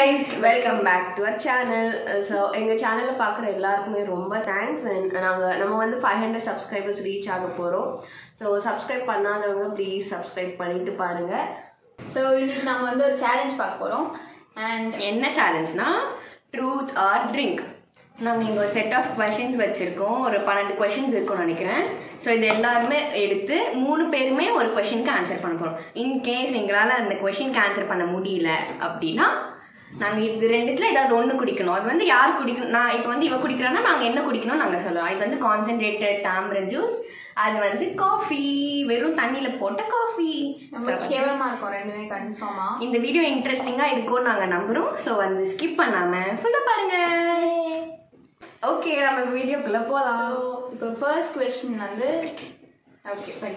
Guys welcome back to our channel so எங்கள் சேனலை பார்க்குற எல்லாருக்குமே ரொம்ப தேங்க்ஸ் அண்ட் நாங்கள் நம்ம வந்து ஃபைவ் ஹண்ட்ரட் சப்ஸ்கிரைபர்ஸ் ரீச் ஆக போகிறோம் ஸோ சப்ஸ்கிரைப் பண்ணாதவங்க ப்ளீஸ் சப்ஸ்கிரைப் பண்ணிட்டு பாருங்கள் ஸோ இன்னைக்கு நம்ம வந்து ஒரு சேலஞ்ச் பார்க்க போகிறோம் அண்ட் என்ன சேலஞ்ச்னா ட்ரூத் ஆர் ட்ரிங்க் நாங்கள் இங்கே ஒரு செட் ஆஃப் கொஷின்ஸ் வச்சுருக்கோம் ஒரு பன்னெண்டு கொஷின்ஸ் இருக்கும்னு நினைக்கிறேன் ஸோ இது எல்லாருமே எடுத்து மூணு பேருமே ஒரு கொஷினுக்கு ஆன்சர் பண்ண போகிறோம் இன்கேஸ் எங்களால் அந்த கொஷினுக்கு ஆன்சர் பண்ண முடியல அப்படின்னா நாங்கள் இது ரெண்டுத்துல ஏதாவது ஒன்று குடிக்கணும் அது வந்து யார் குடிக்கணும் நான் இப்போ வந்து இவ குடிக்கிறோன்னா நாங்கள் என்ன குடிக்கணும் நாங்கள் சொல்லுவோம் இது வந்து கான்சென்ட்ரேட்டட் டேம்ரன் ஜூஸ் அது வந்து காஃபி வெறும் தண்ணியில் போட்ட காஃபி நம்ம கேவலமாக இருக்கும் ரெண்டுமே கன்ஃபார்மாக இந்த வீடியோ இன்ட்ரெஸ்டிங்கா இருக்கும்னு நாங்க நம்புறோம் ஸோ வந்து ஸ்கிப் பண்ணாம ஃபுல்லா பாருங்க ஓகே நம்ம வீடியோக்குள்ள ஸோ போலாம் இப்போ ஃபர்ஸ்ட் கொஸ்டின் வந்து ஓகே படி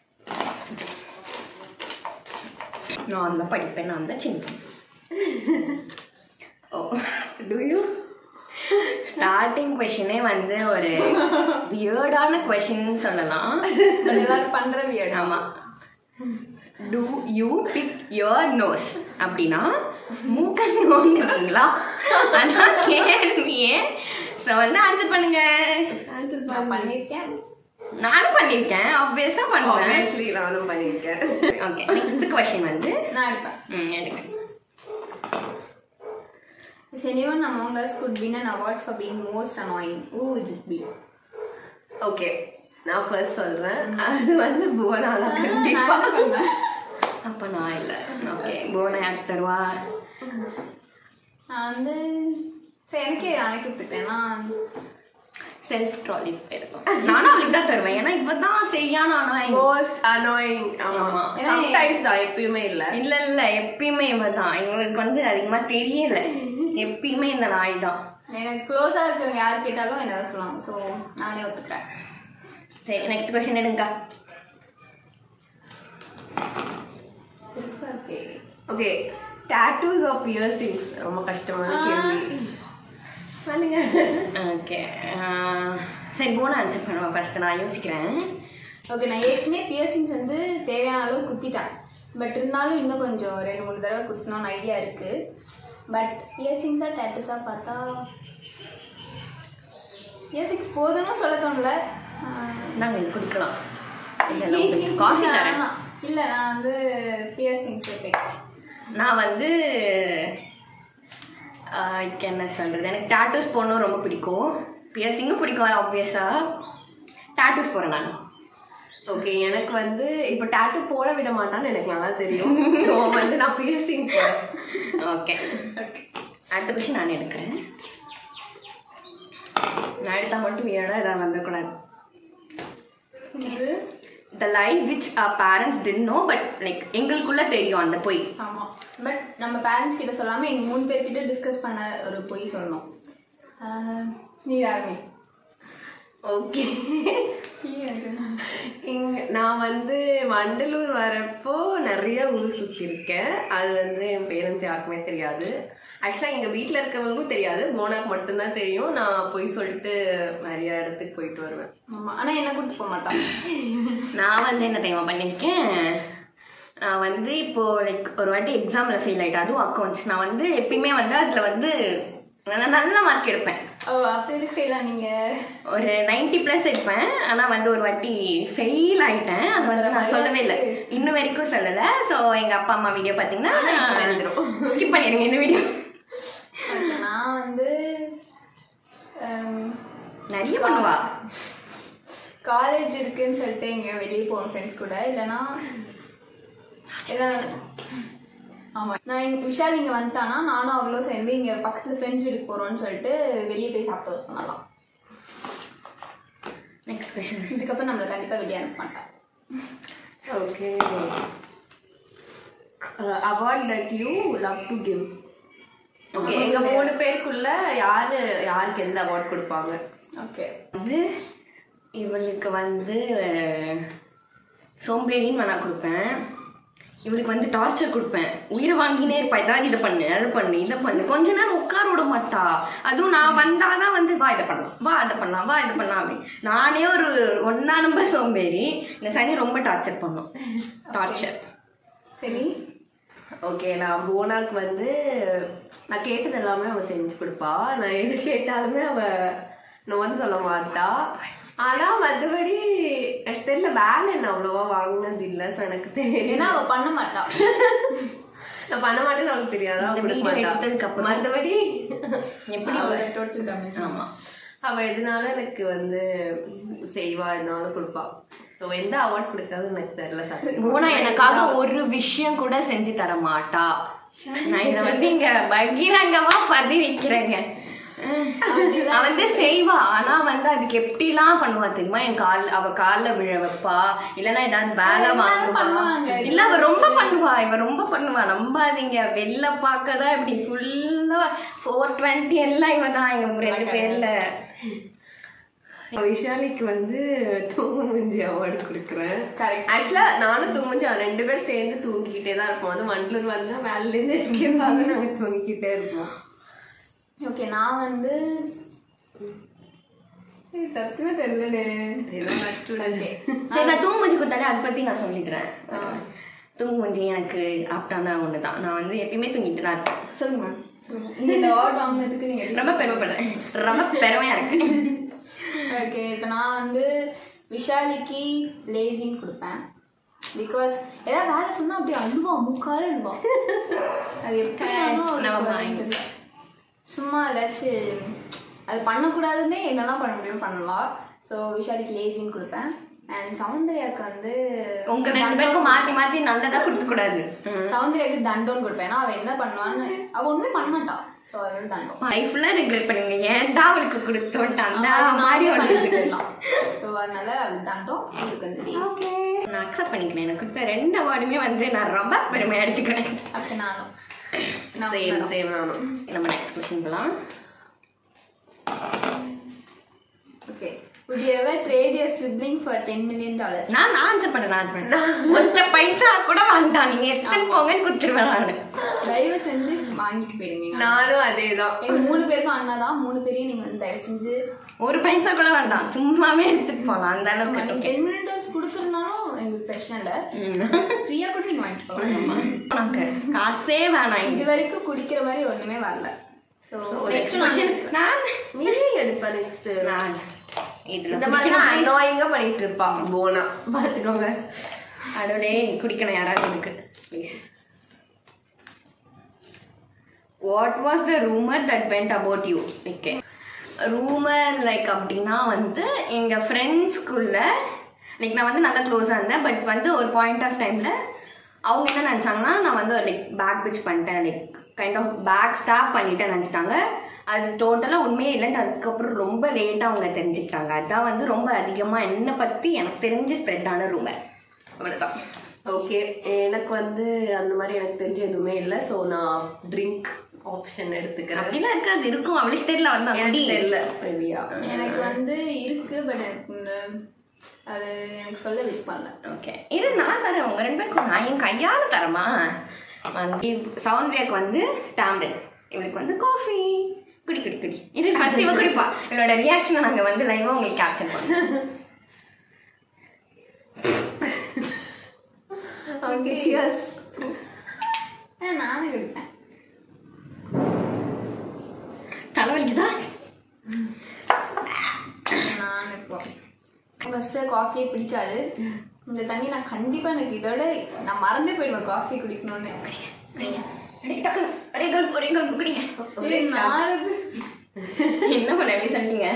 நான் தான் படிப்பேன் நான் தான் சின்ன ஓ டு யூ ஸ்டார்டிங் கொஷினே வந்து ஒரு வியர்டான கொஷின் சொல்லலாம் அது எல்லாரும் பண்ணுற வியர்ட் ஆமா do you pick your nose அப்படின்னா மூக்க நோண்டுவீங்களா அதான் கேள்வியே ஸோ வந்து ஆன்சர் பண்ணுங்க நான் பண்ணியிருக்கேன் நானும் பண்ணியிருக்கேன் ஆப்வியஸா பண்ணுவேன் ஆக்சுவலி நானும் பண்ணியிருக்கேன் ஓகே நெக்ஸ்ட் கொஸ்டின் வந்து நான் எடுப்பேன் ம், எடுங்க If anyone among us could win an award for being most annoying, who would it be? Okay நான் ஃபர்ஸ்ட் சொல்றேன் அது வந்து புவனால கண்டிப்பா நான் பண்ணுவேன். அப்போ நான் இல்லை ஓகே போன ஆக்டர்வா நான் வந்து சரி எனக்கே நானே கொடுத்துட்டேன் நான் செல்ஃப் ட்ராலி போயிருக்கோம் நானும் அவளுக்கு தான் தருவேன் ஏன்னா இப்போ தான் சரியான ஆனால் மோஸ்ட் அனாயிங் ஆமா ஆமா. சம்டைம்ஸ் தான் எப்பயுமே இல்ல இல்ல இல்ல எப்பயுமே இவ தான் இவருக்கு வந்து அதிகமா தெரியல எப்பயுமே இந்த நாய் தான் எனக்கு க்ளோஸாக இருக்கவங்க யார் கேட்டாலும் என்ன தான் சொல்லுவாங்க ஸோ நானே ஒத்துக்கிறேன் சரி நெக்ஸ்ட் கொஸ்டின் எடுங்க பெருசாக இருக்கே ஓகே டாட்டூஸ் ஆஃப் பியர்சிங்ஸ் ரொம்ப கஷ்டமான கேள்வி பண்ணுங்க ஓகே சரி போன ஆன்சர் பண்ணுவேன் ஃபர்ஸ்ட் நான் யோசிக்கிறேன் ஓகே நான் ஏற்கனவே பியர்சிங்ஸ் வந்து தேவையான அளவு குத்திட்டேன் பட் இருந்தாலும் இன்னும் கொஞ்சம் ரெண்டு மூணு தடவை குத்தணும்னு ஐடியா இருக்கு பட் பியர்சிங்ஸாக டேட்டஸாக பார்த்தா பியர்சிங்ஸ் போதும்னு சொல்ல தோணல நாங்கள் இது குடிக்கலாம் இதெல்லாம் உங்களுக்கு காஃபி தரேன் இல்லை நான் வந்து பியர்சிங்ஸ் இருக்கேன் நான் வந்து ஆஹ், இதுக்கு என்ன சொல்றது எனக்கு டாட்டூஸ் போடணும் ரொம்ப பிடிக்கும் பியர்சிங்கும் பிடிக்கும் ஆப்வியஸாக டாட்டூஸ் போகிறேன் நான் ஓகே எனக்கு வந்து இப்போ டாட்டூ போட விட மாட்டான்னு எனக்கு நல்லா தெரியும் ஸோ வந்து நான் பியர்சிங் போறேன் ஓகே அடுத்த கொஷின் நான் எடுக்கிறேன் நான் எடுத்தால் மட்டும் ஏடா ஏதாவது வந்துடக்கூடாது இது the life which our parents didn't know but like எங்களுக்குள்ள தெரியும் அந்த பொய் ஆமாம் பட் நம்ம பேரண்ட்ஸ் கிட்ட சொல்லாமல் எங்கள் மூணு பேர்கிட்ட டிஸ்கஸ் பண்ண ஒரு பொய் சொல்லணும் ஆஹ், நீ யாருமே ஓகே இங்க நான் வந்து வண்டலூர் வரப்போ நிறைய ஊர் சுற்றி இருக்கேன் அது வந்து என் பேரண்ட்ஸ் யாருக்குமே தெரியாது ஆக்சுவலாக எங்கள் வீட்டில் இருக்கவங்களுக்கும் தெரியாது போனாக்கு மட்டும்தான் தெரியும் நான் போய் சொல்லிட்டு நிறைய இடத்துக்கு போயிட்டு வருவேன் ஆமாம் ஆனால் என்ன கூப்பிட்டு போக மாட்டான் நான் வந்து என்ன தெரியுமா பண்ணியிருக்கேன் நான் வந்து இப்போ லைக் ஒரு வாட்டி எக்ஸாமில் ஃபெயில் ஆகிட்டேன் அதுவும் அக்கௌண்ட்ஸ் நான் வந்து எப்பயுமே வந்து அதில் வந்து நான் நல்ல மார்க் எடுப்பேன் ஓ அப்படி இருக்கு ஃபெயிலா நீங்கள் ஒரு 90 ப்ளஸ் எடுப்பேன் ஆனால் வந்து ஒரு வாட்டி ஃபெயில் ஆயிட்டேன் அது வந்து நான் சொல்லவே இல்லை இன்னும் வரைக்கும் சொல்லலை ஸோ எங்கள் அப்பா அம்மா வீடியோ பார்த்தீங்கன்னா ஸ்கிப் பண்ணிடுங்க இந்த வீடியோ நான் வந்து நிறைய பண்ணுவா காலேஜ் இருக்குன்னு சொல்லிட்டு எங்க வெளியே போவேன் ஃப்ரெண்ட்ஸ் கூட இல்லைன்னா ஏதாவது ஆமாம் நான் இங்க விஷால் இங்கே வந்துட்டானா நானும் அவ்வளோ சேர்ந்து இங்கே பக்கத்தில் ஃப்ரெண்ட்ஸ் வீட்டுக்கு போகிறோன்னு சொல்லிட்டு வெளியே போய் சாப்பிட்டு பண்ணலாம் நெக்ஸ்ட் கொஷின் இதுக்கப்புறம் நம்மளை கண்டிப்பாக வெளியே அனுப்ப மாட்டான் okay award that you love to give okay எங்க மூணு பேருக்குள்ள யாரு யாருக்கு எந்த அவார்ட் கொடுப்பாங்க ஓகே வந்து இவளுக்கு வந்து அஹ், சோம்பேறின்னு வேணா கொடுப்பேன் இவளுக்கு வந்து டார்ச்சர் கொடுப்பேன் உயிரை வாங்கினே இருப்பா ஏதாவது இதை பண்ணு அதை பண்ணு இதை பண்ணு கொஞ்ச நேரம் உட்கார விட மாட்டா அதுவும் நான் வந்தாதான் வந்து வா இதை பண்ணலாம் வா அதை பண்ணலாம் வா இதை பண்ணலாம் அப்படி நானே ஒரு ஒன்னா நம்பர் சோம்பேறி இந்த சனி ரொம்ப டார்ச்சர் பண்ணும் டார்ச்சர் சரி ஓகே நான் போனாக்கு வந்து நான் கேட்டது எல்லாமே அவ செஞ்சு கொடுப்பா நான் எது கேட்டாலுமே அவ நோன்னு சொல்ல மாட்டா ஆனா மத்தபடி எனக்கு தெரியல வேலை என்ன அவ்வளவா வாங்கினது இல்ல ஸோ எனக்கு தெரியும் ஏன்னா அவ பண்ண மாட்டா நான் பண்ண மாட்டேன்னு அவளுக்கு தெரியாதா இந்த கொடுக்க video மாட்டா. எடுத்ததுக்கு அப்புறம். மத்தபடி எப்படி அவ டோட்டல் டேமேஜ் ஆமா அவ எதுனாலும் எனக்கு வந்து செய்வா எதுனாலும் கொடுப்பா ஸோ எந்த அவார்ட் கொடுக்காது எனக்கு தெரியல சத்தியமா. போனா எனக்காக ஒரு விஷயம் கூட செஞ்சு தர மாட்டா நான் இத வந்து இங்க பகிரங்கமா பதிவிக்கிறேங்க அவ வந்து செய்வா ஆனா வந்து அதுக்கு எப்படிலாம் பண்ணுவா தெரியுமா என் கால் அவ கால்ல விழ வைப்பா இல்லனா ஏதாவது வேலை எல்லாரும் வாங்குவா பண்ணுவாங்க. இல்ல அவ ரொம்ப பண்ணுவா இவ ரொம்ப பண்ணுவா நம்பாதீங்க வெளில பார்க்கதான் இப்படி ஃபுல்லா ஃபோர் டுவெண்ட்டி எல்லாம் இவ தான் எங்க ரெண்டு பேர்ல விஷாலிக்கு வந்து தூங்குமுஞ்சி அவார்டு கொடுக்குறேன் கரெக்ட் ஆக்சுவலா நானும் தூங்குமுஞ்சி அவன் ரெண்டு பேரும் சேர்ந்து தூங்கிக்கிட்டே தான் இருப்போம் அது மண்டலூர் வந்து வேலையில இருந்து எஸ்கேப் ஆக நாங்க தூங்கிக்கிட்டே இருப்போம் ஓகே நான் வந்து ஏய், சத்தியமா தெரியலடே ஏதோ நட்டுடு. ஓகே சரி நான் தூங்குமஞ்சி கொடுத்தாலே அதை பத்தி நான் சொல்லிடுறேன் தூங்குமஞ்சி எனக்கு ஆப்டான ஒண்ணுதான் நான் வந்து எப்பயுமே தூங்கிட்டு தான் இருப்பேன் சொல்லுங்க சொல்லுங்க நீங்க இந்த அவார்ட் வாங்கினதுக்கு நீங்க ரொம்ப பெருமைப்படுறேன் ரொம்ப பெருமையா இருக்கு ஓகே இப்போ நான் வந்து விஷாலிக்கு லேசின்னு கொடுப்பேன் பிகாஸ் ஏதாவது வேலை சொன்னா அப்படியே அழுவா முக்கால அழுவா அது எப்படி நம்ம நானும் mind. தெரியல. சும்மா ஏதாச்சும் அது பண்ணக்கூடாதுன்னே என்னெல்லாம் பண்ண முடியும் பண்ணலாம் ஸோ விஷாலிக்கு லேசின்னு கொடுப்பேன் அண்ட் சௌந்தர்யாவுக்கு வந்து உங்க ரெண்டு பேருக்கும் மாத்தி மாத்தி நல்லதா கொடுக்க கூடாது சௌந்தர்யாவுக்கு தண்டோன்னு கொடுப்பேன் ஏன்னா அவ என்ன பண்ணுவான்னு அவ ஒண்ணுமே பண்ண மாட்டான் ஸோ அது வந்து தண்டம் லைஃப்ல ரெகுலேட் பண்ணுங்க ஏன்டா அவளுக்கு கொடுத்தோன்ட்டு அந்த அது மாதிரி நானே ஒண்ணு பண்ணிட்டு போயிடலாம் ஸோ அதனால அவளுக்கு தண்டம் இதுக்கு வந்து லேசி நான் அக்செப்ட் பண்ணிக்கிறேன் எனக்கு கொடுத்த ரெண்டு அவார்டுமே வந்து நான் ரொம்ப பெருமையா எடுத்துக்கிறேன் அப்படி நானும் நான் Same, உண்மைதான். same நானும். நம்ம நெக்ஸ்ட் கொஸ்டின் போலாம் Okay. Would you ever trade your sibling for 10 million dollars? நான் நான் ஆன்சர் பண்ணேன் நான் answer பண்ணேன். மொத்த பைசா கூட வேண்டாம் நீங்க எத்தனை போங்கன்னு கொடுத்துருவேன் நானு தயவு செஞ்சு வாங்கிட்டு போயிடுங்க நானும் அதேதான் எங்க மூணு பேருக்கும் அண்ணா தான் மூணு பேரையும் நீங்க வந்து தயவு செஞ்சு ஒரு பைசா கூட வேண்டாம் சும்மாவே எடுத்துட்டு போகலாம் அந்த அளவுக்கு நீங்க okay. டென் மில்லியன் டாலர்ஸ் கொடுக்குறதுனாலும் எங்களுக்கு பிரச்சனை இல்லை ம். ஃப்ரீயா கூட நீங்க வாங்கிட்டு போகலாம் உனக்கு காசே வேணாம் இது இது வரைக்கும் குடிக்கிற மாதிரி ஒண்ணுமே வரல ஸோ நெக்ஸ்ட் நெக்ஸ்ட் கொஸ்டின் நான் நீ எடுப்ப நெக்ஸ்ட் நான் இதுல இந்த மாதிரி அனாயிங்கா பண்ணிட்டு இருப்பான் போனா பாத்துக்கோங்க அதோட குடிக்கணும் யாராவது இருக்கு what was the rumour that went about you okay rumour like அப்படின்னா வந்து எங்கள் ஃப்ரெண்ட்ஸ்குள்ள லைக் நான் வந்து நல்லா க்ளோஸாக இருந்தேன் பட் வந்து ஒரு பாயிண்ட் ஆஃப் டைமில் அவங்க என்ன நினச்சாங்கன்னா நான் வந்து லைக் பேக் பிச் பண்ணிட்டேன் like kind of backstab பண்ணிட்டேன் நினச்சிட்டாங்க அது டோட்டலாக உண்மையே இல்லைன்ட்டு அதுக்கப்புறம் ரொம்ப லேட்டாக அவங்க தெரிஞ்சுக்கிட்டாங்க அதான் வந்து ரொம்ப அதிகமாக என்னை பற்றி எனக்கு தெரிஞ்சு ஸ்ப்ரெட் ஆன ரூமர் அவ்வளோதான் ஓகே எனக்கு வந்து அந்த மாதிரி எனக்கு தெரிஞ்ச எதுவுமே இல்லை ஸோ நான் ட்ரிங்க் ஆப்ஷன் எடுத்துக்கிறேன் அப்படிலாம் இருக்காது இருக்கும் அவளுக்கு தெரியல வந்து எனக்கு அப்படி தெரியல ரெடியா எனக்கு வந்து இருக்கு பட் எனக்கு இந்த- அது எனக்கு சொல்ல விருப்பம் இல்லை ஓகே இது நான் தரேன் உங்க ரெண்டு பேருக்கும் நான் என் கையால தரமா வந்து சௌந்தர்யாக்கு வந்து டேம்லெட் இவளுக்கு வந்து காஃபி குடி குடி குடி இது ஃபர்ஸ்ட் இவ குடிப்பா இவளோட ரியாக்ஷனை நாங்க வந்து லைவா உங்களுக்கு கேப்சர் பண்ணோம் ஓகே சியர்ஸ் ஆ, நானும் குடிப்பேன் தலைவலிக்குதா நான் இப்போ ஃபர்ஸ்ட் காஃபியே பிடிக்காது இந்த தண்ணி நான் கண்டிப்பா எனக்கு இதோட நான் மறந்தே போயிடுவேன் காஃபி குடிக்கணும்னு குடிங்க. அடே, டக்குனு. அடே, கல், ஒரே கல் குடிங்க ஏய், நாறுது. என்ன பண்ண எப்படி சொன்னீங்க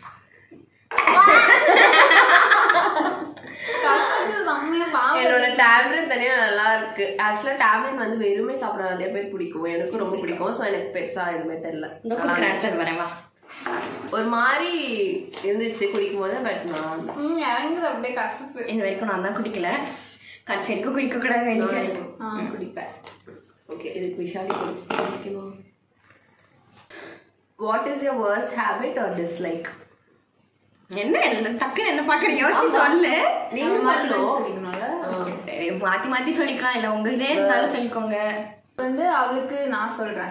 கசக்குது செம்மையா பாவம். என்னோட டேப்லெட் தனியா நல்லா இருக்கு ஆக்சுவலா டேப்லெட் வந்து வெறுமே சாப்பிட நிறைய பேர் பிடிக்கும் எனக்கு ரொம்ப பிடிக்கும் ஸோ எனக்கு பெருசா எதுவுமே தெரியல இந்த குடிக்கிறேன் அடுத்தது வரேன் வா ஒரு மாதிரி இருந்துச்சு குடிக்கும் போது பட் நான் ம், இறங்குது அப்படியே கசப்பு இது வரைக்கும் நான் தான் குடிக்கல கடைசி வரைக்கும் குடிக்க கூடாது வெளியே ஆ, குடிப்பேன் ஓகே இதுக்கு விஷாலி குடிக்கணும் what is your worst habit or dislike என்ன என்ன டக்குன்னு என்ன பாக்குறீங்க யோசிச்சு சொல்லு நீங்க நம்ம மாத்தி மாத்தி சொல்லணும் சொல்லிக்கணும்ல சரி, மாத்தி மாத்தி சொல்லிக்கலாம் இல்ல உங்களுதே இருந்தாலும் சொல்லிக்கோங்க இப்ப வந்து அவளுக்கு நான் சொல்றேன்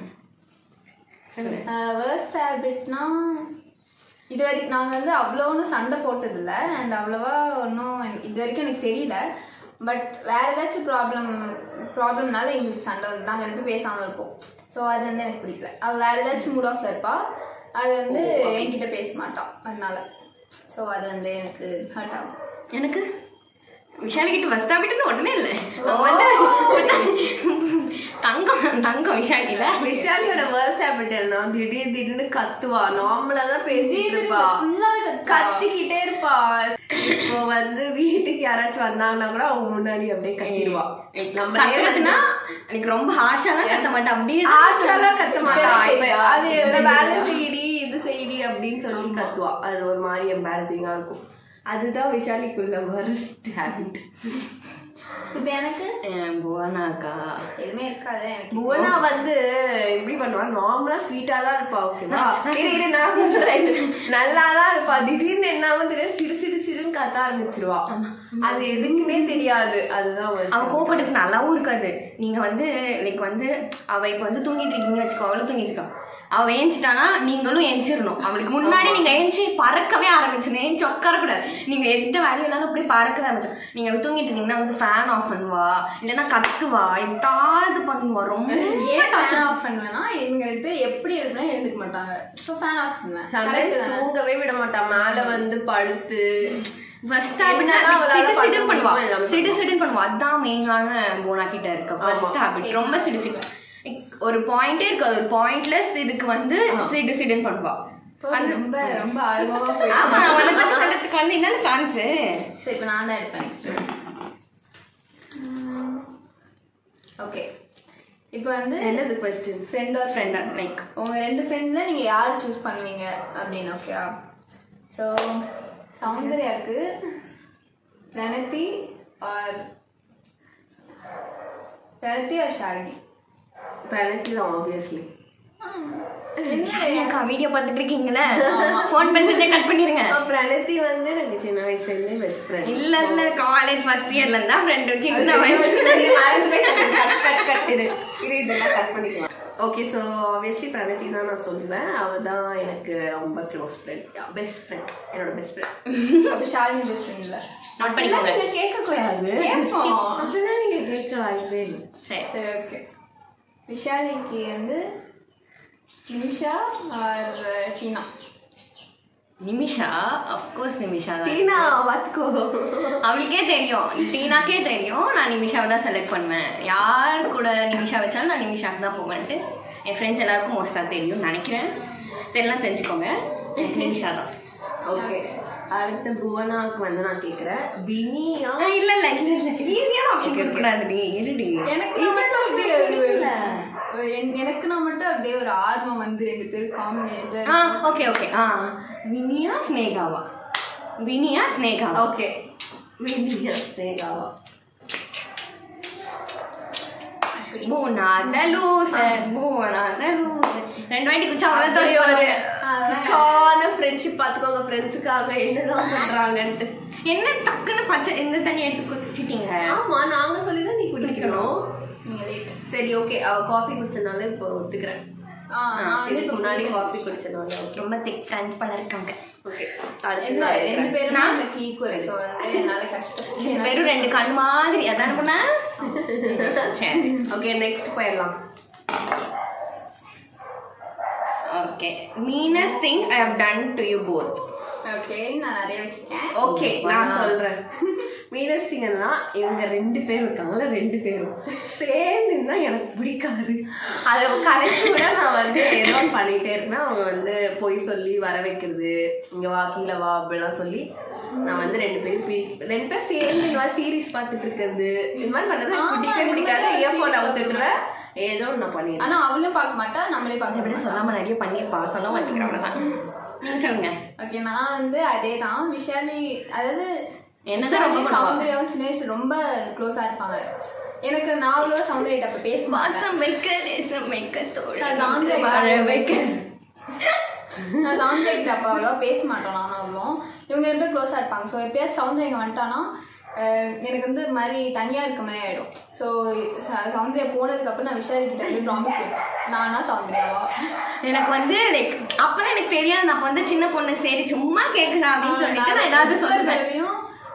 வேர்ஸ்ட் ஹேபிட்னா இது வரைக்கும் நாங்கள் வந்து அவ்வளோ ஒன்றும் சண்டை போட்டதில்ல அண்ட் அவ்வளோவா ஒன்றும் இது வரைக்கும் எனக்கு தெரியல பட் வேற ஏதாச்சும் ப்ராப்ளம் ப்ராப்ளம்னால எங்களுக்கு சண்டை வந்து நாங்கள் ரெண்டு பேரும் பேசாமல் இருப்போம் ஸோ அது வந்து எனக்கு பிடிக்கல அவள் வேற ஏதாச்சும் மூட் ஆஃப்ல இருப்பா அது வந்து என்கிட்ட பேச மாட்டான் அதனால ஸோ அது வந்து எனக்கு ஹர்ட் ஆகும் எனக்கு விஷால் கிட்ட ஃபர்ஸ்ட் ஹாபிட்னு உடனே இல்லை அவன் வந்து தங்கம் தங்கம் விஷால் இல்ல விஷாலியோட வேர்ஸ்ட் ஹேபிட் என்ன திடீர் திடீர்னு கத்துவா நார்மலா தான் பேசிட்டு இருப்பா ஃபுல்லாகவே கத்துவா. கத்திக்கிட்டே இருப்பா இப்போ வந்து வீட்டுக்கு யாராச்சும் வந்தாங்கன்னா கூட அவங்க முன்னாடி அப்படியே கத்திடுவா நம்ம கத்துறதுன்னா எனக்கு ரொம்ப ஹாஷாலாம் கத்த மாட்டேன் அப்படியே ஆஷாலாம் கத்த மாட்டா இப்பவே இப்ப தெரியுதா? அது இப்பவே இந்த வேலை தெரியுதா? செய்டி இது செய்டி அப்படின்னு சொல்லி கத்துவா அது ஒரு மாதிரி எம்பாரசிங்கா இருக்கும் அதுதான் விஷாலிக்குள்ள worst habit இப்போ எனக்கு புவனாக்கா எதுவுமே இருக்காது எனக்கு புவனா வந்து எப்படி பண்ணுவா நார்மலா ஸ்வீட்டா தான் இருப்பா ஓகேவா இரு இரு நான் சொல்றேன் நல்லா தான் இருப்பா திடீர்னு என்ன ஆகும் தெரியாது சிறு சிறு சிறுன்னு கத்த ஆரம்பிச்சிருவா அது எதுக்குமே தெரியாது அதுதான் worst. அவ கோபத்துக்கு நல்லாவும் இருக்காது நீங்க வந்து லைக் வந்து அவ இப்ப வந்து தூங்கிட்டு இருக்கீங்கன்னு வச்சுக்கோ அவளும் தூங்கிட்டு இருக்கா அவ ஏஞ்சிட்டானா நீங்களும் ஏஞ்சிடணும் அவளுக்கு முன்னாடி நீங்க ஏஞ்சி பறக்கவே ஆரம்பிச்சிடணும் ஏஞ்சி உட்காரக்கூடாது நீங்க எந்த வேலையும் இல்லாத அப்படியே பறக்கவே ஆரம்பிச்சோம் நீங்க அப்படி தூங்கிட்டு இருந்தீங்கன்னா வந்து ஃபேன் ஆஃப் பண்ணுவா இல்லைன்னா கத்துவா எதாவது பண்ணுவா ரொம்ப ஏன் ஃபேன் ஆஃப் பண்ணுவேன்னா இவங்க ரெண்டு பேரும் எப்படி இருக்குன்னா எழுந்துக்க மாட்டாங்க ஸோ ஃபேன் ஆஃப் பண்ணுவேன் Sometimes Correct தானே? தூங்கவே விட மாட்டா மேல வந்து படுத்து ஃபர்ஸ்ட் எப்படினாலும் அவளால சிடு பண்ண சிடுன்னு பண்ணுவா முடியுமோ எல்லாமே சிடு சிடுன்னு பண்ணுவா அதான் மெயினான போனா கிட்ட இருக்க ஃபர்ஸ்ட் ஹாபிட் ரொம்ப சிடு சிடு ஒரு பாயிண்டே இருக்காது ஒரு பாயிண்ட்லெஸ் இதுக்கு வந்து சிடு சிடுன்னு பண்ணுவா இப்போ ரொம்ப ரொம்ப ஆர்வமா ஆமா போயிட்டு அவளை பத்தி சொல்றதுக்கு வந்து என்னென்ன சான்ஸ் சரி இப்போ நான் தான் எடுப்பேன் நெக்ஸ்ட் ஓகே இப்போ வந்து என்னது question friend or friend like உங்க ரெண்டு ஃப்ரெண்ட்ல நீங்க யார் சூஸ் பண்ணுவீங்க அப்படின்னு ஓகேவா ஸோ சௌந்தர்யாக்கு பிரணதி ஆர் பிரணதி ஆர் ஷாலினி பிரணத்தி தான் ஆப்வியஸ்லி அக்கா வீடியோ பார்த்துட்டு இருக்கீங்களே ஃபோன் பேசுறதே கட் பண்ணிருங்க பிரணத்தி வந்து எனக்கு சின்ன வயசுல இருந்தே பெஸ்ட் ஃப்ரெண்ட் இல்ல இல்ல காலேஜ் ஃபர்ஸ்ட் இயர்ல இருந்தா ஃப்ரெண்ட் சின்ன வயசு மறந்து போய் கட் கட் கட் இது இது இதெல்லாம் கட் பண்ணிக்கலாம் ஓகே ஸோ ஆப்வியஸ்லி பிரணத்தி தான் நான் சொல்லுவேன் அவள் தான் எனக்கு ரொம்ப க்ளோஸ் ஃப்ரெண்ட் பெஸ்ட் ஃப்ரெண்ட் என்னோட பெஸ்ட் ஃப்ரெண்ட் அப்போ ஷாலினி பெஸ்ட் ஃப்ரெண்ட் இல்லை நோட் பண்ணிக்கோங்க நீங்க கேட்கக்கூடாது கேட்போம் அப்படின்னா நீங்க கேட்க வாய்ப்பே இல்லை சரி சரி ஓகே விஷாலிக்கு வந்து Nimisha or Tina Nimisha of course Nimisha தான் டீனா பார்த்துக்கோ அவளுக்கே தெரியும் டீனாக்கே தெரியும் நான் நிமிஷாவை தான் செலக்ட் பண்ணுவேன் யார் கூட நிமிஷா வச்சாலும் நான் நிமிஷாக்கு தான் போவேன்ட்டு என் ஃப்ரெண்ட்ஸ் எல்லாருக்கும் மோஸ்ட்டாக தெரியும் நினைக்கிறேன் தெரியலாம் தெரிஞ்சுக்கோங்க எனக்கு நிமிஷா தான் ஓகே அடுத்து புவனாக்கு வந்து நான் கேட்குறேன் பினியா ஆ, இல்ல இல்ல இல்ல இல்ல ஈஸியான ஆப்ஷன் கேட்கக்கூடாதுடி இருடி எனக்கு நான் மட்டும் அப்படியே ஒரு- ஒரு என்- எனக்கு நான் மட்டும் அப்படியே ஒரு ஆர்வம் வந்து ரெண்டு பேரும் காம்பினேஷன் ஆ ஓகே ஓகே ஆ வினியா ஸ்னேகாவா வினியா ஸ்னேகாவா ஓகே பினியா ஸ்னேகாவா பூனாத லூசர் பூனாத லூசர் ரெண்டு வாட்டி குச்சா அவன் அப்படியே ஒரு அதெல்லாம் கான ஃப்ரெண்ட்ஷிப் பார்த்துக்கோங்க ஃப்ரெண்ட்ஸுக்காக என்னதான் பண்றாங்கன்ட்டு என்ன டக்குன்னு பச்சை இந்த தண்ணி எடுத்து குடிச்சிட்டீங்க ஆமா நாங்க சொல்லி தான் நீ குடிக்கணும் நீங்க லேட் சரி ஓகே அவ காஃபி குடிச்சனால இப்போ ஒத்துக்கிறேன் ஆ நான் வந்து இதுக்கு இப்போ முன்னாடி காஃபி குடிச்சனால ஓகே ரொம்ப திக் ஃப்ரெண்ட்ஸ் பல இருக்காங்க ஓகே இல்ல அடுத்து ரெண்டு பேருமே எனக்கு ஈக்குவல் ஸோ வந்து என்னால கஷ்டம் ரெண்டு பேரும் ரெண்டு கண் மாதிரி அதான் பண்ண சரி ஓகே நெக்ஸ்ட் போயிடலாம் okay meanest thing I have done to you both okay நான் நிறைய வச்சிருக்கேன் ஓகே நான் Wow. சொல்றேன் மீனசிங்கன்னா இவங்க ரெண்டு பேரும் இருக்காங்கல்ல ரெண்டு பேரும் சேர்ந்துன்னா எனக்கு பிடிக்காது அதை கலைச்சு கூட நான் வந்து ஏதோ ஒண்ணு பண்ணிட்டே இருப்பேன் அவங்க வந்து பொய் சொல்லி வர வைக்கிறது இங்க வா கீழே வா அப்படிலாம் சொல்லி நான் வந்து ரெண்டு பேரும் பிரி ரெண்டு பேரும் சேர்ந்து இந்த மாதிரி சீரிஸ் பார்த்துட்டு இருக்கிறது இந்த மாதிரி பண்ணது எனக்கு ஆமா, பிடிக்கவே ரெண்டு பிடிக்காது பேரும் இயர்ஃபோன் series அவுத்துட்டுருவேன் ஏதோ ஒண்ணு நான் பண்ணிடுறேன் ஆனா அவளும் பார்க்க மாட்டா நம்மளே பார்க்க இப்படி சொல்லாம நிறைய பண்ணிருப்பா சொல்ல மாட்டேங்கிறேன் அவ்வளவுதான் நீங்க சொல்லுங்க ஓகே நான் வந்து அதே தான் விஷாலி அதாவது என்னதான் ரொம்ப விஷாலி, பண்ணுவா? சௌந்தர்யாவும் சின்ன வயசுல ரொம்ப க்ளோஸா இருப்பாங்க எனக்கு நான் அவ்வளோ சௌந்தர்யிட்ட அப்ப பேச மாட்டேன் வாசம் வைக்க நேசம் வைக்க தோழி நான் சாந்தியா வாழ வைக்க நான் சௌந்தர்யா கிட்ட அப்ப அவ்வளோ பேச மாட்டோம் நானும் அவ்வளோ இவங்க ரெண்டு பேரும் க்ளோஸா இருப்பாங்க ஸோ எப்பயாச்சும் சௌந்தர்யா இங்க வந்துட்டானா அஹ், எனக்கு வந்து இது மாதிரி தனியா இருக்க மாதிரி ஆயிடும் ஸோ சௌந்தர்யா போனதுக்கு அப்புறம் நான் விஷாலி கிட்ட வந்து ப்ராமிஸ் கேட்பேன் நானா சௌந்தர்யாவா எனக்கு வந்து லைக் அப்பெல்லாம் எனக்கு தெரியாது நான் அப்ப வந்து சின்ன பொண்ணு சரி சும்மா கேக்குதா அப்படின்னு சொல்லிட்டு நான் ஏதாவது ஒவ்வொரு சொல்லுவேன் தடவையும்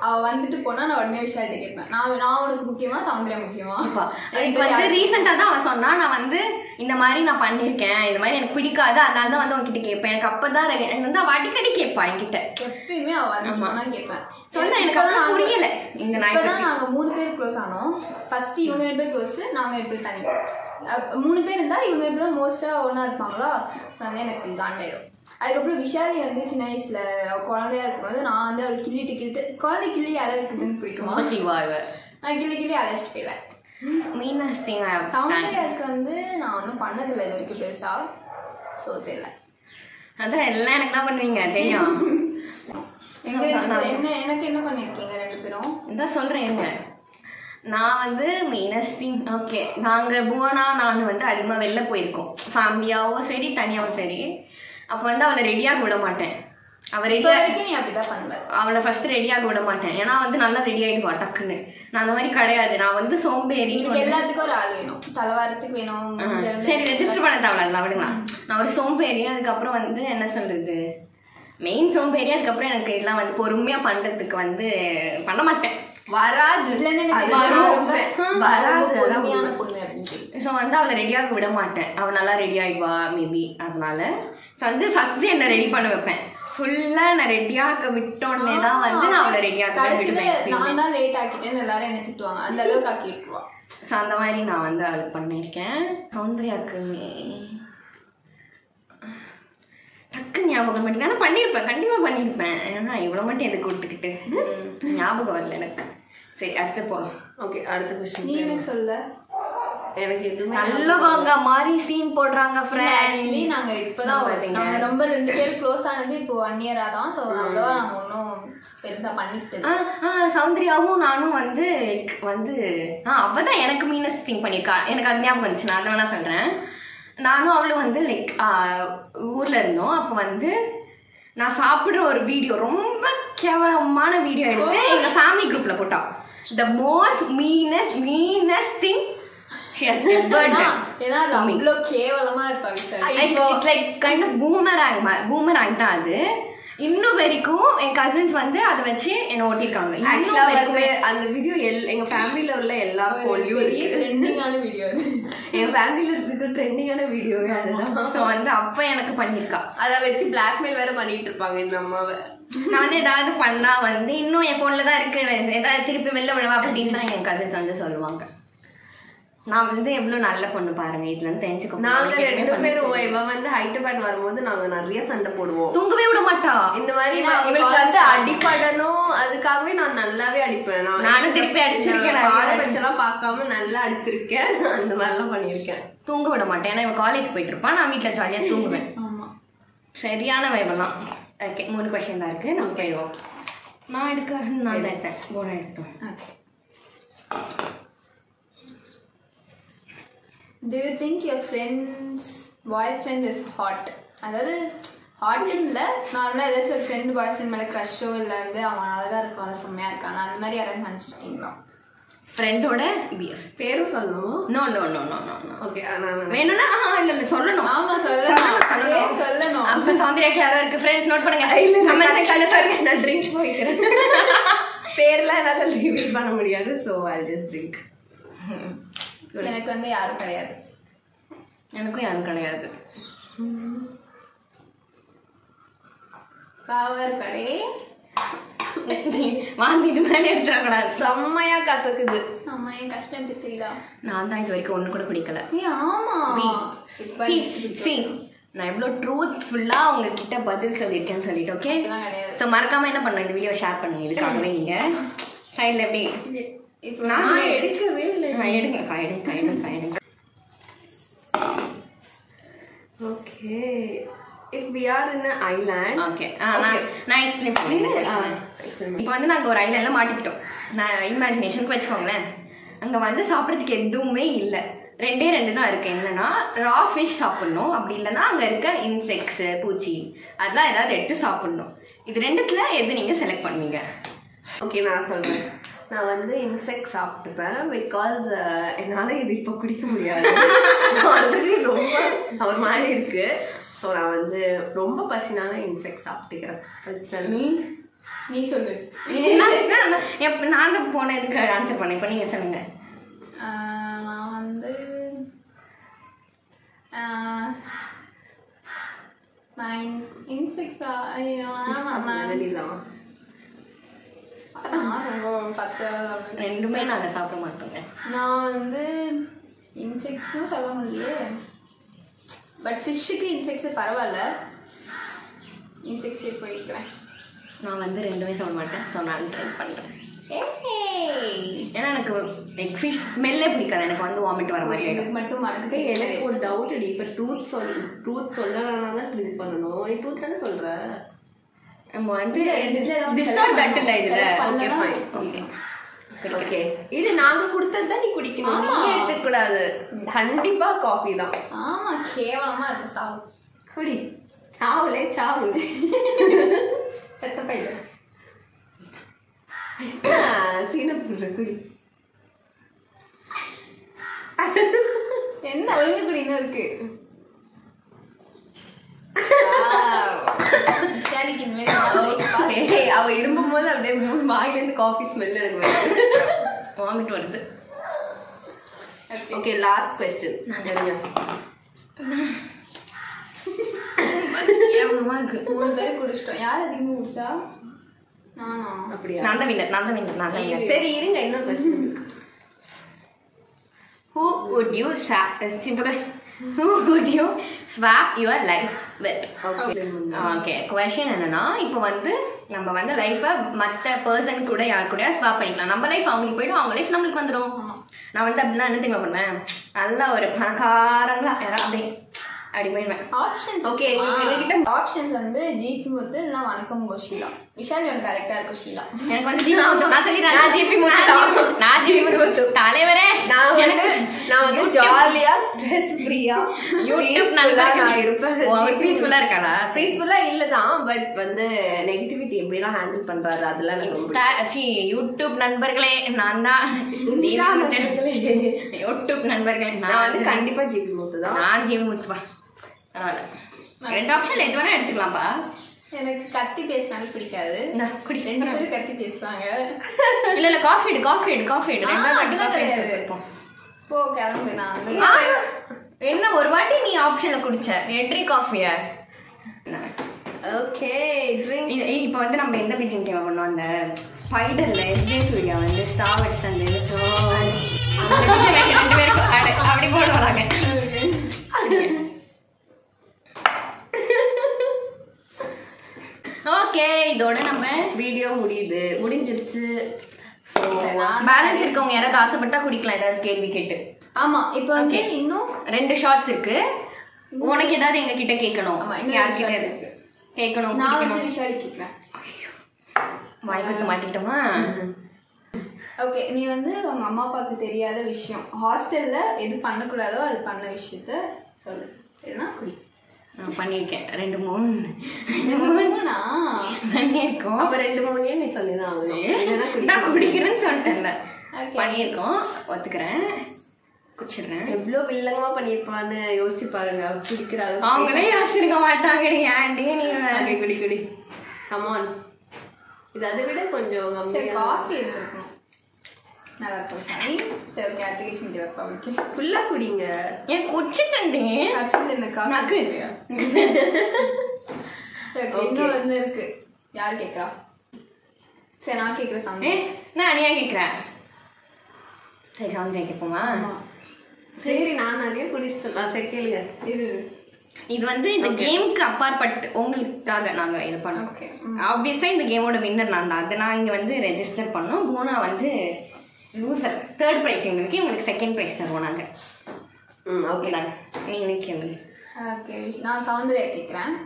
அவ வந்துட்டு போனா நான் உடனே விஷால்ட்ட கேட்பேன் நான் நான் உனக்கு முக்கியமா சௌந்தர்யா முக்கியமா இப்போ வந்து ரீசெண்டா தான் அவன் சொன்னா நான் வந்து இந்த மாதிரி நான் பண்ணிருக்கேன் இந்த மாதிரி எனக்கு பிடிக்காது அதனால தான் வந்து உன்கிட்ட கேட்பேன் எனக்கு அப்பதான் ரெ- எனக்கு வந்து அவ அடிக்கடி கேட்பா என்கிட்ட எப்பயுமே அவ வந்துட்டு போனா கேட்பேன் சொன்னா எனக்கு இப்பதான் அப்பதான் நாங்க- புரியல இந்த நாய் இப்பதான் நாங்க மூணு பேர் க்ளோஸ் ஆனோம் ஃபர்ஸ்ட் இவங்க ரெண்டு பேர் க்ளோஸ் நாங்க ரெண்டு பேர் தனி அப்ப மூணு பேர் இருந்தா இவங்க ரெண்டு தான் மோஸ்டா ஒண்ணா இருப்பாங்களா ஸோ வந்து எனக்கு காண்டாயிடும் அதுக்கப்புறம் விஷாலி வந்து சின்ன வயசுல அவ குழந்தையா இருக்கும்போது நான் வந்து அவளை கிள்ளிட்டு கிள்ளிட்டு குழந்தை கிள்ளி அழகுதுன்னு பிடிக்குமா ஓகேவா இவ நான் கிள்ளி கிள்ளி அழைச்சிட்டு போயிடுவேன் மீனஸ் திங் சௌந்தர்யாவுக்கு வந்து நான் ஒன்றும் பண்ணதில்லை இது வரைக்கும் பெருசா ஸோ தெரியல அதான் எல்லாம் எனக்கு என்ன பண்ணுவீங்க தெரியும் எங்க ரெண்டு பேரும் என்ன எனக்கு என்ன பண்ணிருக்கீங்க ரெண்டு பேரும் இதான் சொல்றேன் இருங்க நான் வந்து மீனஸ்டின் ஓகே நாங்க புவனா நான் வந்து அதிகமா வெளில போயிருக்கோம் ஃபேமிலியாவும் சரி தனியாவும் சரி அப்ப வந்து அவளை ரெடியாக விட மாட்டேன் அவ இப்போ ரெடியா வரைக்கும் நீ அப்படிதான் பண்ணுவ அவளை ஃபர்ஸ்ட் ரெடியாக விட மாட்டேன் ஏன்னா வந்து நல்லா ரெடி ஆயிடுவா டக்குன்னு நான் அந்த மாதிரி கிடையாது நான் வந்து சோம்பேறி இதுக்கு எல்லாத்துக்கும் ஒரு ஆள் வேணும் தலைவாரத்துக்கு வேணும் ஆ, மூஞ்சில சரி ரெஜிஸ்டர் பண்ண தேவையில்ல விடுங்க நான் ஒரு சோம்பேறி அதுக்கப்புறம் வந்து என்ன சொல்றது மெயின் சோம்பேறி அதுக்கப்புறம் எனக்கு எல்லாம் வந்து பொறுமையா பண்றதுக்கு வந்து பண்ண மாட்டேன் வராது இதுல இருந்து எனக்கு அதுதான் தெரியும், ரொம்ப ரொம்ப வராது ரொம்ப அதான் பொறுமையான பொண்ணு அப்படின்னு சொல்லி ஸோ வந்து அவளை ரெடியாக விட மாட்டேன் அவள் நல்லா ரெடி ஆயிடுவா மேபி அதனால ஸோ வந்து ஃபர்ஸ்ட் என்னை ரெடி பண்ண வைப்பேன் ஃபுல்லா நான் ரெடியாக விட்டோன்னே தான் வந்து நான் அவளை ரெடியாக கடைசியில விடுவேன் நான் தான் லேட் ஆக்கிட்டேன்னு எல்லாரும் என்ன திட்டுவாங்க அந்த அளவுக்கு ஆக்கி விட்டுருவா ஸோ அந்த மாதிரி நான் வந்து அது பண்ணியிருக்கேன் சௌந்தர்யாக்கு டக்கு ஞாபகம் மாட்டேங்க ஆனால் பண்ணியிருப்பேன் கண்டிப்பாக பண்ணியிருப்பேன் ஏன்னா இவ்வளோ மட்டும் எதுக்கு விட்டுக்கிட்டு ம், ஞாபகம் வரல எனக்கு சரி அடுத்து போகலாம் ஓகே அடுத்த நீ கொஸ்டின் எனக்கு சொல்ல எனக்கு எதுவுமே நல்லவங்க மாதிரி சீன் போடுறாங்க ஆக்சுவலி ஃப்ரெண்ட்ஸ் நாங்க இப்பதான் பாத்தீங்க. நாங்க ரொம்ப ரெண்டு பேரும் க்ளோஸ் ஆனது இப்போ ஒன் இயரா தான் ஸோ அவ்வளவா நாங்க ஒன்றும் பெருசா பண்ணிக்கிட்டு ஆ, ஆ, சௌந்தர்யாவும் நானும் வந்து வந்து ஆ அவ தான் எனக்கு மீனஸ் திங்க் பண்ணியிருக்கா எனக்கு அது ஞாபகம் வந்துச்சு நான் அதை வேணா சொல்றேன் நானும் அவளும் வந்து லைக் ஊர்ல இருந்தோம் அப்போ வந்து நான் சாப்பிடுற ஒரு வீடியோ ரொம்ப கேவலமான வீடியோ எடுத்து எங்க ஃபேமிலி குரூப்ல போட்டா the most meanest meanest thing she has ever done ஏன்னா அது அவ்வளோ கேவலமா இருப்பா Vishal like it's like kind of boomerang boomerang தான் அது இன்னும் வரைக்கும் என் கசின்ஸ் வந்து அதை வச்சு என்ன ஓட்டிருக்காங்க ஆக்சுவலா இன்னும் வந்து வரைக்கும் அந்த வீடியோ எல் எங்க ஃபேமிலில உள்ள எல்லா போன்லயும் பெரிய இருக்கு ட்ரெண்டிங்கான வீடியோ அது எங்க ஃபேமிலில இருக்க ட்ரெண்டிங்கான வீடியோவே அதுதான் ஸோ வந்து அப்ப எனக்கு பண்ணிருக்கா அத வச்சு பிளாக்மெயில் வேற பண்ணிட்டு இருப்பாங்க இந்த அம்மாவை நான் ஏதாவது பண்ணா வந்து இன்னும் என் போன்ல தான் இருக்கு ஏதாவது திருப்பி வெளில விழவா அப்படின்னு தான் என் கசின்ஸ் வந்து சொல்லுவாங்க நான் வந்து எவ்வளவு நல்ல பொண்ணு பாருங்க இதுல இருந்து தெரிஞ்சுக்கோ நாங்க அவளுக்கு எதுவுமே ரெண்டு பண்ண பேரும் தெரியாது. இவ வந்து ஹைதராபாத் வரும்போது நாங்க நிறைய சண்டை போடுவோம் தூங்கவே விட மாட்டா இந்த மாதிரி ஏன்னா அவ இவளுக்கு வந்து college அடிப்படணும் அதுக்காகவே நான் நல்லாவே அடிப்பேன் நான் நானும் திருப்பி அடிச்சிருக்கேன் நிறைய வாட்டி. பாரபட்சம்லாம் பார்க்காம நல்லா அடிச்சிருக்கேன் அந்த மாதிரிலாம் பண்ணியிருக்கேன் தூங்க விட மாட்டேன் ஏன்னா இவன் காலேஜ் போயிட்டு இருப்பான் நான் வீட்டுல ஜாலியா தூங்குவேன் ஆமா சரியான வைபெல்லாம் ஓகே மூணு கொஸ்டின் தான் இருக்கு நம்ம போயிடுவோம் நான் எடுக்க நான் தான் எடுத்தேன் போன எடுத்தோம் Do you think your friend's boyfriend is hot? அதாவது ஹாட் இல்ல நார்மலா ஏதாச்சும் ஒரு ஃப்ரெண்ட் பாய் ஃப்ரெண்ட் மேல க்ரஷோ இல்ல வந்து அவன் அழகா இருக்கான் செம்மையா இருக்கான் அந்த மாதிரி யாராவது நினைச்சிருக்கீங்களா ஃப்ரெண்டோட பிஎஃப் பேரும் சொல்லணும் no no no no no no okay நான் வேணும்னா ஆஹா, இல்ல இல்ல சொல்லணும் ஆமா சொல்லணும் சொல்லணும். சொல்லணும் அப்ப சௌந்தர்யாக்கு யாரோ இருக்கு ஃப்ரெண்ட்ஸ் நோட் பண்ணுங்க கமெண்ட் செக்ஷன்ல சொல்லுங்க நான் ட்ரிங்க்ஸ் போய்க்கிறேன் பேர்லாம் என்னால ரிவீல் பண்ண முடியாது ஸோ ஐ ஜஸ்ட் ட்ரிங்க் எனக்கு வந்து யாரும் கிடையாது எனக்கும் யாரும் கிடையாது பாவர் கடை வாந்தி இது மேலே எடுத்துடக்கூடாது செம்மையா கசக்குது அம்மா என் கஷ்டம் எப்படி தெரியுதா நான் தான் இது வரைக்கும் ஒண்ணு கூட குடிக்கல ஏ ஆமா இப்ப See, நினைச்சு பிடிக்கும். see, நான் எவ்வளோ ட்ரூத்ஃபுல்லா உங்ககிட்ட பதில் சொல்லியிருக்கேன்னு சொல்லிட்டு ஓகே அப்படிலாம் கிடையாது ஸோ மறக்காம என்ன பண்ணுங்க இந்த வீடியோ ஷேர் பண்ணுங்க இதுக்காகவே நீங்க சைடில் எப்படி இப்போ நான் நான் எடுக்கவே இல்லை ஆ, எடுங்கக்கா எடுங்க எடுங்க எடுங்க okay if we are in island okay நான் நான் எக்ஸ்பிளைன் பண்ணுறேன் இப்போ வந்து நாங்கள் ஒரு ஐலாண்ட்ல மாட்டிக்கிட்டோம் நான் இமேஜினேஷனுக்கு வச்சுக்கோங்களேன் அங்கே வந்து சாப்பிட்றதுக்கு எதுவுமே இல்லை ரெண்டே ரெண்டு தான் இருக்கு என்னன்னா ரா ஃபிஷ் சாப்பிடணும் அப்படி இல்லைன்னா அங்கே இருக்க இன்செக்ட்ஸு பூச்சி அதெல்லாம் ஏதாவது எடுத்து சாப்பிடணும் இது ரெண்டுத்துல எது நீங்கள் செலக்ட் பண்ணுவீங்க ஓகே நான் சொல்றேன் நான் வந்து இன்செக்ட் சாப்பிட்டுப்பேன் பிகாஸ் என்னால் இது இப்போ குடிக்க முடியாது ஆல்ரெடி ரொம்ப ஒரு மாதிரி இருக்கு ஸோ நான் வந்து ரொம்ப பசினால இன்செக்ட் சாப்பிட்டுக்கிறேன் நீ நீ சொல்லு நான் நான் எப்ப- நான் தான் போனதுக்கு ஆன்சர் பண்ணேன் இப்போ நீங்க சொல்லுங்க ஆஹ் நான் வந்து ஆஹ் நான் இன்செக்ட்ஸா ஐயோ ஆமா நான் வெளியிலாம் நான் ரொம்ப பத்து ரெண்டுமே நாங்க சாப்பிட மாட்டோங்க நான் வந்து இன்செக்ட்ஸ்னு சொல்ல முடியலையே பட் ஃபிஷ்ஷுக்கு இன்செக்ட்ஸ் பரவாயில்ல இன்செக்ட்ஸே போயிருக்கிறேன் நான் வந்து ரெண்டுமே சாப்பிட மாட்டேன் ஸோ நான் ட்ரை பண்றேன் ஏன்னா எனக்கு லைக் ஃபிஷ் ஸ்மெல்லே பிடிக்காது எனக்கு வந்து வாமிட் வர மாதிரி ஆயிடும் எனக்கு மட்டும் மனக்கு சரி, எனக்கு ஒரு டவுட் அடி இப்ப ட்ரூத் சொல் ட்ரூத் சொல்லலன்னா தான் ட்ரிங்க் பண்ணணும் நீ ட்ரூத் தானே சொல்ற நம்ம வந்து இல்ல, ரெண்டுத்துல ஏதாவது திஸ் select நாட் தட் இல்ல இதுல select ஓகே பண்ணலனா ஃபைன் ஓகே ஓகே இது நாங்க கொடுத்தது தான் நீ குடிக்கணும் நீ ஆமா. எடுத்துக்க கூடாது கண்டிப்பா காஃபி தான் ஆமா கேவலமா இருக்கு சாவு குடி சாவுலே சாவு செத்த பையன் சீன புடுற குடி என்ன ஒழுங்கு குடி இன்னும் இருக்கு விஷாலிக்கு இனிமேல் ஏய், அவ இரும்பும் போது அப்படியே மூணு வாயில இருந்து காஃபி ஸ்மெல் எனக்கு வருது வாமிட் வருது ஓகே லாஸ்ட் கொஸ்டின் கேவலமா இருக்கு மூணு பேரும் குடிச்சிட்டோம் யார் அதிகமாக குடிச்சா நானா அப்படியா நான் தான் வின்னர் நான் தான் வின்னர் நான் தான் வின்னர் சரி இருங்க இன்னொரு question Who would you swap? Simple. Who would you swap your life with? Okay question என்னன்னா இப்போ வந்து நம்ம வந்து லைஃபை மற்ற பர்சன் கூட யார் கூட ஸ்வாப் பண்ணிக்கலாம் நம்ம லைஃப் அவங்களுக்கு போயிடும் அவங்க லைஃப் நம்மளுக்கு வந்துடும் நான் வந்து அப்படின்னா என்ன தெரியுமா பண்ணுவேன் நல்லா ஒரு பணக்காரங்களா யாராவது அப்படியே அப்படி போயிடுவேன் ஆப்ஷன்ஸ் Okay, எங்க- எங்ககிட்ட ஆப்ஷன்ஸ் வந்து ஜிபி முத்து இல்லைன்னா வணக்கம் கோ ஷீலா விஷால் உனக்கு கரெக்டா இருக்கும் ஷீலா எனக்கு வந்து ஜிபி முத்து நான் சொல்லிடுறேன் நான் ஜிபி முத்து நான் ஜிபி முத்து தலைவரே நான் வந்து எனக்கு நான் வந்து ஜாலியா ஸ்ட்ரெஸ் ஃப்ரீயா யூடியூப் நான் இருப்பேன் பீஸ்ஃபுல்லா இருக்காளா பீஸ்ஃபுல்லா இல்லதான் பட் வந்து நெகட்டிவிட்டி எப்படிலாம் ஹேண்டில் பண்றாரு அதெல்லாம் எனக்கு ரொம்ப இன்ஸ்டா சி யூடியூப் நண்பர்களே நான் தான் இன்ஸ்டா நண்பர்களே. யூடியூப் நண்பர்களே நான் வந்து கண்டிப்பா ஜிபி முத்து தான் நான் ஜீவி முத்துப்பா பரவாயில்ல ரெண்டு ஆப்ஷன் எது வேணா எடுத்துக்கலாம்ப்பா எனக்கு கத்தி பேசினாலும் பிடிக்காது இந்தா, குடி. ரெண்டு பேரும் கத்தி பேசுவாங்க இல்ல இல்ல காஃபி எடு காஃபி எடு காஃபி எடு ஆ, ரெண்டாவது வாட்டி அதெல்லாம் காஃபி கிடையாது. எடுத்துப்போம் போ கிளம்பு நான் வந்து ஆ, என்ன ஒரு வாட்டி நீ ஆப்ஷன்ல குடிச்ச எட்ரி காஃபிய ஓகே ட்ரிங்க் இப்போ வந்து நம்ம எந்த பீச்சிங் கேம் பண்ணோம் அந்த ஸ்பைடர்ல எஸ்ஜே சூர்யா வந்து ஸ்டாவர்ஸ் அந்த இது so, அந்த picture எனக்கு ரெண்டு பேருக்கும் அட- அப்படி போட வராங்க ஓகே இதோட நம்ம வீடியோ முடியுது முடிஞ்சிருச்சு ஸோ சரி, நான் பேலன்ஸ் இருக்கவங்க யாராவது ஆசைப்பட்டா குடிக்கலாம் ஏதாவது கேள்வி கேட்டு ஆமா இப்போ வந்து Okay. இன்னும் ரெண்டு ஷார்ட்ஸ் இருக்கு உனக்கு ஏதாவது எங்க கிட்ட கேட்கணும் ஆமா, இன்னும் யார்கிட்ட ரெண்டு shots இருக்கு கேட்கணும் நான் பிடிக்கணும். வந்து விஷாலி கேட்குறேன் வாய்ப்பு மாட்டிக்கிட்டோமா ஓகே நீ வந்து உங்க அம்மா அப்பாவுக்கு தெரியாத விஷயம் ஹாஸ்டல்ல எது பண்ணக்கூடாதோ அது பண்ண விஷயத்த சொல்லு எதுனா குடி நான் பண்ணியிருக்கேன் ரெண்டு மூணு மூணா பண்ணியிருக்கோம் அப்ப ரெண்டு மூணு நீ சொல்லிதான் ஆகணும் இல்லைன்னா குடி நான் குடிக்கிறேன்னு சொல்லிட்டேன்ல Okay. பண்ணியிருக்கோம் ஒத்துக்கிறேன் குடிச்சிடுறேன் எவ்வளவு வில்லங்கமா பண்ணிருப்பான்னு யோசிச்சு பாருங்க குடிக்கிற அளவுக்கு அவங்களே யோசிச்சிருக்க மாட்டாங்க ஏன்டி நீ Okay, குடி குடி கமான் இது அதை விட கொஞ்சம் சரி கம்மியா காஃபி எடுத்துருக்கணும் நல்லா இருக்கும் விஷாலி சரி ஓகே அடுத்த கேஷன் கேட்பா ஓகே ஃபுல்லா குடிங்க ஏன் குடிச்சிட்டேன்டி கடைசியில் என்ன காஃபி நக்கு. சரி okay, இன்னும் ஒன்று இருக்கு யார் கேட்குறா சரி நான் கேட்குற ஏ சாமி நான் நீ ஏன் கேட்குறேன் சரி சவுந்தரியா கேட்போமா சரி நான் நிறைய குடிச்சிட்டேன் சரி கேளுங்க இது இது வந்து இந்த கேமுக்கு அப்பாற்பட்டு உங்களுக்காக நாங்க இது பண்ணோம் ஓகே ஆப்வியஸா இந்த கேமோட வின்னர் நான் தான் அதை நான் இங்க வந்து ரெஜிஸ்டர் பண்ணோம் போனா வந்து லூசர் தேர்ட் ப்ரைஸ் எங்களுக்கு இவங்களுக்கு செகண்ட் ப்ரைஸ் தருவோம் நாங்க ம் ஓகே ஓகே நாங்க நீங்களே கேளுங்க ஓகே நான் சௌந்தர்யா கேட்குறேன்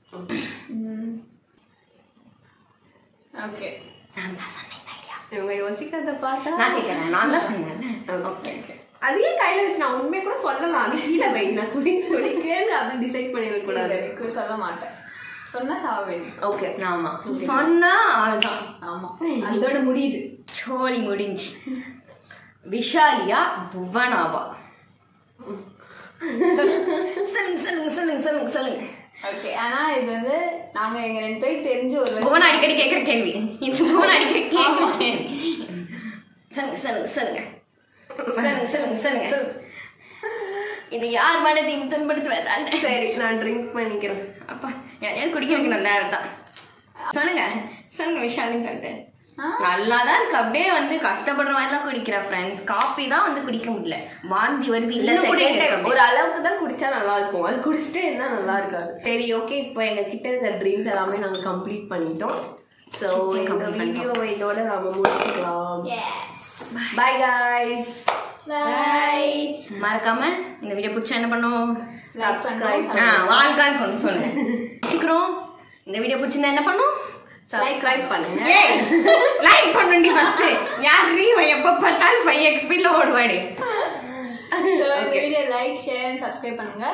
ஓகே நான் தான் சொன்னேன் இந்த idea. இவங்க யோசிக்கிறத பார்த்தா நான் கேட்கறேன் நான் தான் சொன்னேன் ஓகே ஓகே அதையே கையில வச்சு நான் உண்மையை கூட சொல்லலாம் அது கீழே வை நான் குடி குடிக்கேன்னு அப்படி டிசைட் பண்ணிடக் கூடாது எனக்கு சொல்ல மாட்டேன் சொன்னா சாவ வேணும் ஓகே ஆமா சொன்னா அதுதான் ஆமா அதோட முடியுது சோழி முடிஞ்சு விஷாலியா புவனாவா சொல்லுங்க சொல்லுங்க சொல்லுங்க சொல்லுங்க சொல்லுங்க ஓகே ஆனா இது வந்து நாங்க எங்க ரெண்டு பேருக்கு தெரிஞ்சு ஒரு வருஷம் புவன் அடிக்கடி கேட்குற கேள்வி இது புவன் அடிக்கடி கேட்குற கேள்வி சொல்லுங்க சொல்லுங்க சொல்லுங்க சொல்லுங்க சொல்லுங்க சொல்லுங்க இது யார் மனதையும் துன்படுத்துவதால சரி நான் ட்ரிங்க் பண்ணிக்கிறேன் அப்பா யாரையாவது குடிக்க எனக்கு நல்லா இருந்தா சொல்லுங்க சொல்லுங்க விஷாலின்னு சொல்லிட்டு ஆ? நல்லா தான் இருக்கு அப்படியே வந்து கஷ்டப்படுற மாதிரிலாம் குடிக்கிற ஃப்ரெண்ட்ஸ் காப்பி தான் வந்து குடிக்க முடியல வாந்தி வருது இல்ல இன்னும் second குடிக்க- இருக்கு ஒரு அளவுக்கு தான் குடிச்சா நல்லா இருக்கும் அது குடிச்சிட்டே இருந்தா நல்லா இருக்காது சரி ஓகே இப்போ எங்க கிட்ட இருக்கிற ட்ரீம்ஸ் எல்லாமே நாங்க கம்ப்ளீட் பண்ணிட்டோம் ஸோ சரி, இந்த complete வீடியோவை இதோட நாம முடிச்சுக்கலாம் எஸ் பாய் காய்ஸ் பை மறக்காம இந்த வீடியோ பிடிச்சா என்ன பண்ணும் லைக் Subscribe பண்ணுங்க ஆ வாழ்க்கால் கொண்டு சொல்லு சீக்கிரம் இந்த வீடியோ பிடிச்சிருந்தா என்ன பண்ணும் சப்ஸ்கிரைப் பண்ணுங்க ஏய் லைக் பண்ணுண்டி ஃபர்ஸ்ட் யார் ரீ எப்ப பார்த்தாலும் ஃபைவ் எக்ஸ் ஸ்பீட்ல ஓடுவாடி So, இந்த வீடியோ லைக் ஷேர் சப்ஸ்கிரைப் பண்ணுங்க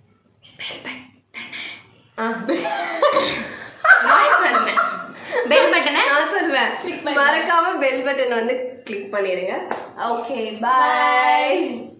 ஆ, பெல் பட்டனை நான் சொல்வேன் Click பண்ணுங்க. மறக்காம பெல் பட்டன் வந்து கிளிக் பண்ணிடுங்க ஓகே பாய்